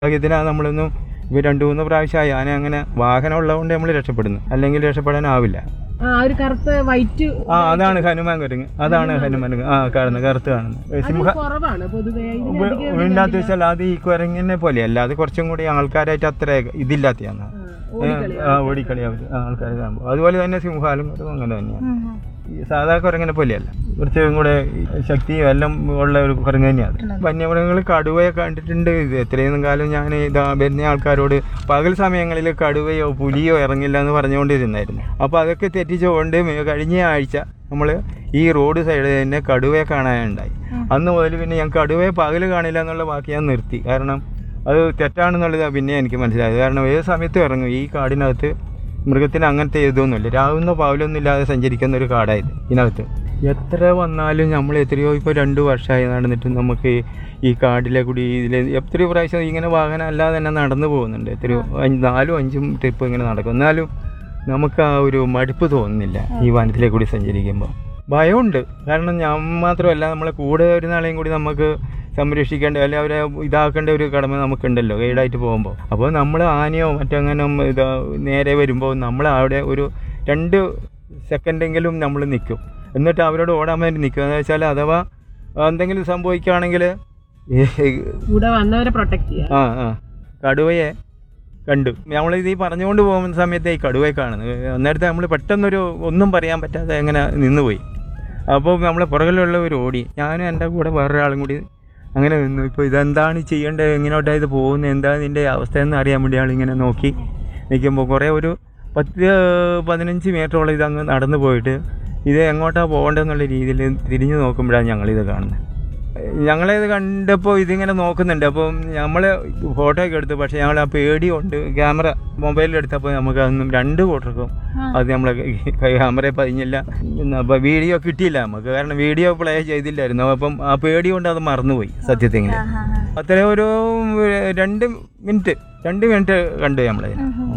ഭാഗ്യത്തിനാണ് നമ്മളൊന്നും ഇവ രണ്ട് മൂന്ന് പ്രാവശ്യമായി ആന അങ്ങനെ വാഹനം ഉള്ളതുകൊണ്ട് നമ്മൾ രക്ഷപ്പെടുന്നു അല്ലെങ്കിൽ രക്ഷപ്പെടാനാവില്ല ആ ഒരു കറുത്ത വൈറ്റ് ആ അതാണ് ഹനുമാൻ കുരങ്ങ് അതാണ് ഹനുമാൻ കുരങ്ങ്. ആ കാണുന്നത് കറുത്ത് കാണുന്നത് സിംഹ കുറവാണ് പൊതുവെ ഇതിന് വീണ്ടാത്ത വെച്ചാൽ അത് ഈ കുരങ്ങിനെ പോലെയല്ല അത് കുറച്ചും കൂടി ആൾക്കാരായിട്ട് അത്ര ഇതില്ലാത്തതാണ് ഓടിക്കളി ആ ഓടിക്കളി അവർ ആൾക്കാർ കാണുമ്പോൾ അതുപോലെ തന്നെ സിംഹാലും കുരങ്ങും അങ്ങനെ തന്നെയാണ് ഈ സാധാ കുരങ്ങനെ പോലെയല്ല കുറച്ചും കൂടെ ശക്തിയും എല്ലാം ഉള്ള ഒരു കുരങ്ങ് തന്നെയാണ് വന്യമൃഗങ്ങൾ കടുവയെ കണ്ടിട്ടുണ്ട് ഇത് എത്രയും കാലം ഞാൻ ഇതാ വരുന്ന ആൾക്കാരോട് പകൽ സമയങ്ങളിൽ കടുവയോ പുലിയോ ഇറങ്ങില്ല എന്ന് പറഞ്ഞുകൊണ്ടിരുന്നായിരുന്നു അപ്പോൾ അതൊക്കെ തെറ്റിച്ചുകൊണ്ട് മേ- കഴിഞ്ഞ ആഴ്ച നമ്മൾ ഈ റോഡ് സൈഡിൽ തന്നെ കടുവയെ കാണാനുണ്ടായി അന്ന് മുതൽ പിന്നെ ഞാൻ കടുവയെ പകൽ കാണില്ല എന്നുള്ള വാക്ക് ഞാൻ നിർത്തി കാരണം അത് തെറ്റാണെന്നുള്ളത് പിന്നെ എനിക്ക് മനസ്സിലായത് കാരണം ഏത് സമയത്തും ഇറങ്ങും ഈ കാടിനകത്ത് മൃഗത്തിന് അങ്ങനത്തെ ഇതൊന്നുമില്ല രാവുന്ന പാവലൊന്നും ഇല്ലാതെ സഞ്ചരിക്കുന്ന ഒരു കാടായത് ഇതിനകത്ത് എത്ര വന്നാലും നമ്മൾ എത്രയോ ഇപ്പോൾ രണ്ട് വർഷമായി നടന്നിട്ടും നമുക്ക് ഈ കാടിലെ കൂടി ഇതിൽ എത്രയോ പ്രാവശ്യം ഇങ്ങനെ വാഹനം അല്ലാതെ തന്നെ നടന്നു പോകുന്നുണ്ട് എത്രയോ അഞ്ച് നാലും അഞ്ചും ട്രിപ്പ് ഇങ്ങനെ നടക്കും എന്നാലും നമുക്ക് ആ ഒരു മടുപ്പ് തോന്നുന്നില്ല ഈ വനത്തിലെ കൂടി സഞ്ചരിക്കുമ്പോൾ ഭയമുണ്ട് കാരണം ഞാൻ മാത്രമല്ല നമ്മളെ കൂടെ ഒരു നാളെയും കൂടി നമുക്ക് സംരക്ഷിക്കേണ്ട അല്ലെ അവരെ ഇതാക്കേണ്ട ഒരു കടമ നമുക്കുണ്ടല്ലോ ഗൈഡായിട്ട് പോകുമ്പോൾ അപ്പോൾ നമ്മൾ ആനയോ മറ്റങ്ങനെ ഇതാ നേരെ വരുമ്പോൾ നമ്മൾ അവിടെ ഒരു രണ്ട് സെക്കൻഡെങ്കിലും നമ്മൾ നിൽക്കും എന്നിട്ട് അവരോട് ഓടാൻ വേണ്ടി നിൽക്കും എന്ന് വെച്ചാൽ അഥവാ എന്തെങ്കിലും സംഭവിക്കുകയാണെങ്കിൽ കൂടെ വന്നവരെ പ്രൊട്ടക്ട് ചെയ്യാം ആ ആ കടുവയെ കണ്ടു നമ്മളിത് ഈ പറഞ്ഞുകൊണ്ട് പോകുന്ന സമയത്ത് ഈ കടുവയെ കാണുന്നത് അന്നേരത്തെ നമ്മൾ പെട്ടെന്നൊരു ഒന്നും പറയാൻ പറ്റാതെ അങ്ങനെ നിന്നുപോയി അപ്പോൾ നമ്മളെ പുറകിലുള്ള ഒരു ഓടി ഞാനും എൻ്റെ കൂടെ വേറൊരാളും കൂടി അങ്ങനെ നിന്നു ഇപ്പോൾ ഇതെന്താണ് ചെയ്യേണ്ടത് എങ്ങനെയോട്ടാണ് ഇത് പോകുന്നത് എന്താ ഇതിൻ്റെ അവസ്ഥ എന്ന് അറിയാൻ വേണ്ടി ആളിങ്ങനെ നോക്കി നിൽക്കുമ്പോൾ കുറേ ഒരു പത്ത് പതിനഞ്ച് മീറ്ററോളം ഇതങ്ങ് നടന്നു പോയിട്ട് ഇത് എങ്ങോട്ടാണ് പോകേണ്ടതെന്നുള്ള രീതിയിൽ തിരിഞ്ഞു നോക്കുമ്പോഴാണ് ഞങ്ങളിത് കാണുന്നത് ഞങ്ങളിത് കണ്ടപ്പോൾ ഇതിങ്ങനെ നോക്കുന്നുണ്ട് അപ്പം നമ്മൾ ഫോട്ടോ ഒക്കെ എടുത്തു പക്ഷേ ഞങ്ങൾ ആ പേടി കൊണ്ട് ക്യാമറ മൊബൈലിൽ എടുത്തപ്പോൾ നമുക്ക് അതൊന്നും രണ്ട് കൂട്ടർക്കും അത് നമ്മളെ ക്യാമറയിൽ പതിഞ്ഞില്ല പിന്നെ അപ്പോൾ വീഡിയോ കിട്ടിയില്ല നമുക്ക് കാരണം വീഡിയോ പ്ലേ ചെയ്തില്ലായിരുന്നു അപ്പം ആ പേടി കൊണ്ട് അത് മറന്നുപോയി സത്യത്തിൽ ഇങ്ങനെ അത്രയും ഒരു രണ്ട് മിനിറ്റ് രണ്ട് മിനിറ്റ് കണ്ടു നമ്മളെ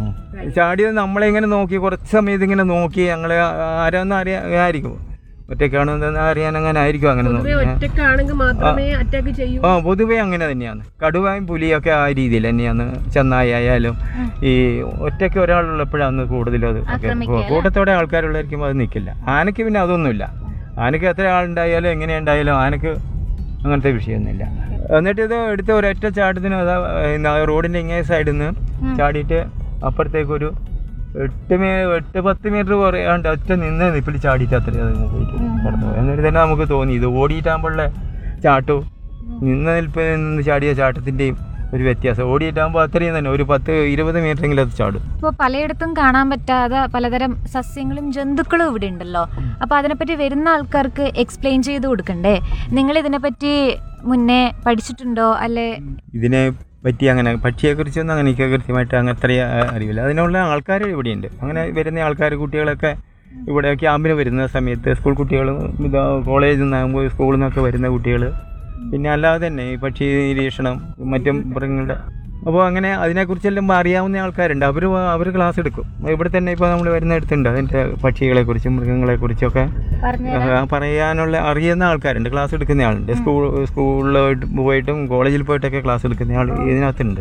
ചാടിയത് നമ്മളെ ഇങ്ങനെ നോക്കി കുറച്ച് സമയത്ത് ഇങ്ങനെ നോക്കി ഞങ്ങളെ ആരാന്ന് അറിയാമായിരിക്കും ഒറ്റയ്ക്കാണോ എന്താണെന്ന് അറിയാൻ അങ്ങനെ ആയിരിക്കും അങ്ങനെ പൊതുവെ നോക്കി ഒറ്റക്കാണെങ്കിൽ മാത്രമേ അറ്റാക്ക് ചെയ്യൂ ആ പൊതുവേ അങ്ങനെ തന്നെയാണ് കടുവയും പുലിയൊക്കെ ആ രീതിയിൽ തന്നെയാണ് ചെന്നായി ആയാലും ഈ ഒറ്റയ്ക്ക് ഒരാളുള്ളപ്പോഴാണ് കൂടുതലും അത് ഒക്കെ. കൂട്ടത്തോടെ ആൾക്കാരുള്ളായിരിക്കും അത് നിൽക്കില്ല ആനയ്ക്ക് പിന്നെ അതൊന്നുമില്ല ആനയ്ക്ക് എത്ര ആളുണ്ടായാലും എങ്ങനെ ഉണ്ടായാലും ആനയ്ക്ക് അങ്ങനത്തെ വിഷയമൊന്നുമില്ല എന്നിട്ട് ഇത് എടുത്ത ഒരൊറ്റ ചാട്ടത്തിന് അതാ എന്താ റോഡിൻ്റെ ഇങ്ങേ സൈഡിൽ നിന്ന് ചാടിയിട്ട് അപ്പുറത്തേക്കൊരു എട്ട് മീ എട്ട് പത്ത് മീറ്റർ കുറയാണ്ട് ഒറ്റ നിന്ന് നിപ്പിൽ ചാടിയിട്ട് അത്ര അത് പോയിട്ട് കടന്നു പോയി. എന്നിട്ട് തന്നെ നമുക്ക് തോന്നി ഇത് ഓടിയിട്ടാകുമ്പോഴുള്ള ചാട്ടവും നിന്ന് നിൽപ്പിൽ നിന്ന് ചാടിയ ചാട്ടത്തിൻ്റെയും ഒരു വ്യത്യാസം ഓടിയിട്ടാകുമ്പോൾ അത്രയും തന്നെ ഒരു പത്ത് ഇരുപത് മീറ്ററെങ്കിലും അത് ചാടും ഇപ്പോൾ പലയിടത്തും കാണാൻ പറ്റാത്ത പലതരം സസ്യങ്ങളും ജന്തുക്കളും ഇവിടെ ഉണ്ടല്ലോ അപ്പോൾ അതിനെപ്പറ്റി വരുന്ന ആൾക്കാർക്ക് എക്സ്പ്ലെയിൻ ചെയ്ത് കൊടുക്കണ്ടേ നിങ്ങൾ ഇതിനെപ്പറ്റി മുന്നേ പഠിച്ചിട്ടുണ്ടോ അല്ലെ ഇതിനെ പറ്റി അങ്ങനെ പക്ഷിയെക്കുറിച്ചൊന്നും അങ്ങനെ എനിക്ക് കൃത്യമായിട്ട് അങ്ങനെ അത്ര അറിയില്ല അതിനുള്ള ആൾക്കാർ ഇവിടെയുണ്ട് അങ്ങനെ വരുന്ന ആൾക്കാർ കുട്ടികളൊക്കെ ഇവിടെ ക്യാമ്പിന് വരുന്ന സമയത്ത് സ്കൂൾ കുട്ടികളും ഇതാ കോളേജിൽ നിന്നാകുമ്പോൾ സ്കൂളിൽ നിന്നൊക്കെ വരുന്ന കുട്ടികൾ പിന്നെ അല്ലാതെ തന്നെ ഈ പക്ഷി നിരീക്ഷണം മറ്റും മൃഗങ്ങളുടെ അപ്പോൾ അങ്ങനെ അതിനെക്കുറിച്ചെല്ലാം അറിയാവുന്ന ആൾക്കാരുണ്ട് അവർ അവർ ക്ലാസ് എടുക്കും ഇവിടെ തന്നെ ഇപ്പോൾ നമ്മൾ വരുന്നിടത്തുണ്ട് അതിൻ്റെ പക്ഷികളെക്കുറിച്ചും മൃഗങ്ങളെക്കുറിച്ചൊക്കെ ആ, പറയാനുള്ള അറിയുന്ന ആൾക്കാരുണ്ട് ക്ലാസ് എടുക്കുന്ന ആളുണ്ട് സ്കൂൾ സ്കൂളിലോട്ട് പോയിട്ടും കോളേജിൽ പോയിട്ടൊക്കെ ക്ലാസ് എടുക്കുന്ന ആൾ ഇതിനകത്തുണ്ട്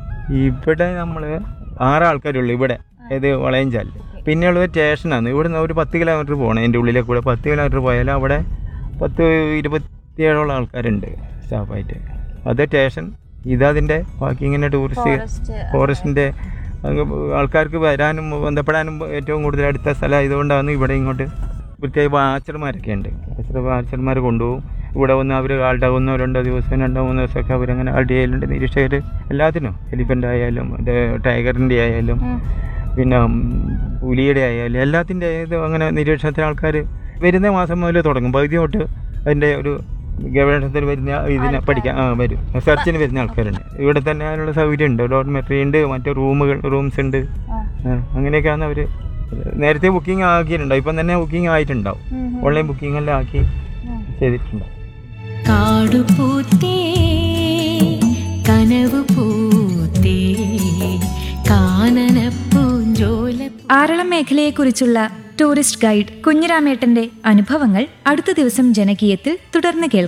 ഇവിടെ നമ്മൾ ആറ് ആൾക്കാരുള്ളൂ ഇവിടെ ഏത് വളയഞ്ചാലിൽ പിന്നെയുള്ളത് സ്റ്റേഷനാണ് ഇവിടുന്ന് ഒരു പത്ത് കിലോമീറ്റർ പോകണം എൻ്റെ ഉള്ളിലെ കൂടെ പത്ത് കിലോമീറ്റർ പോയാൽ അവിടെ പത്ത് ഇരുപത്തിയേഴോളം ആൾക്കാരുണ്ട് സ്റ്റാഫായിട്ട് അത് സ്റ്റേഷൻ ഇതതിൻ്റെ ബാക്കി ഇങ്ങനെ ടൂറിസ്റ്റ് ഫോറസ്റ്റിൻ്റെ ആൾക്കാർക്ക് വരാനും ബന്ധപ്പെടാനും ഏറ്റവും കൂടുതൽ അടുത്ത സ്ഥലം ആയതുകൊണ്ടാണ് ഇവിടെ ഇങ്ങോട്ട് പ്രത്യേക വാച്ചർമാരൊക്കെ ഉണ്ട് വാച്ചർ വാച്ചർമാർ കൊണ്ടുപോകും ഇവിടെ വന്ന് അവർ ആളുടെ ഒന്നോ രണ്ടോ ദിവസം രണ്ടോ മൂന്നോ ദിവസമൊക്കെ അവരങ്ങനെ ആൾട്ട് ചെയ്യലുണ്ട് നിരീക്ഷകർ എല്ലാത്തിനും എലിഫൻ്റ് ആയാലും മറ്റേ ടൈഗറിൻ്റെ ആയാലും പിന്നെ ഉം, പുലിയുടെ ആയാലും എല്ലാത്തിൻ്റെ ഇത് അങ്ങനെ നിരീക്ഷണത്തിന് ആൾക്കാർ വരുന്ന മാസം മുതൽ തുടങ്ങും പകുതി തൊട്ട് അതിൻ്റെ ഒരു ഗവേഷണത്തിന് വരുന്ന ഇതിനെ പഠിക്കാൻ ആ വരും സെർച്ചിന് വരുന്ന ആൾക്കാരുണ്ട് ഇവിടെ തന്നെ അതിനുള്ള സൗകര്യം ഉണ്ട് ഡോർമെട്രി ഉണ്ട് മറ്റു റൂമുകൾ റൂംസ് ഉണ്ട് ആ, അങ്ങനെയൊക്കെയാണ് അവർ നേരത്തെ ബുക്കിംഗ് ആക്കിയിട്ടുണ്ടാവും ഇപ്പം തന്നെ ബുക്കിംഗ് ആയിട്ടുണ്ടാവും ഓൺലൈൻ ബുക്കിംഗ് എല്ലാം ആക്കി ചെയ്തിട്ടുണ്ടാവും കാടുപൂത്തേ കനവ് പൂത്തേ കാനനപ്പൂഞ്ചോല ആറളം മേഖലയെക്കുറിച്ചുള്ള ടൂറിസ്റ്റ് ഗൈഡ് കുഞ്ഞിരാമേട്ടന്റെ അനുഭവങ്ങൾ അടുത്ത ദിവസം ജനകീയത്തിൽ തുടർന്ന് കേൾക്കാം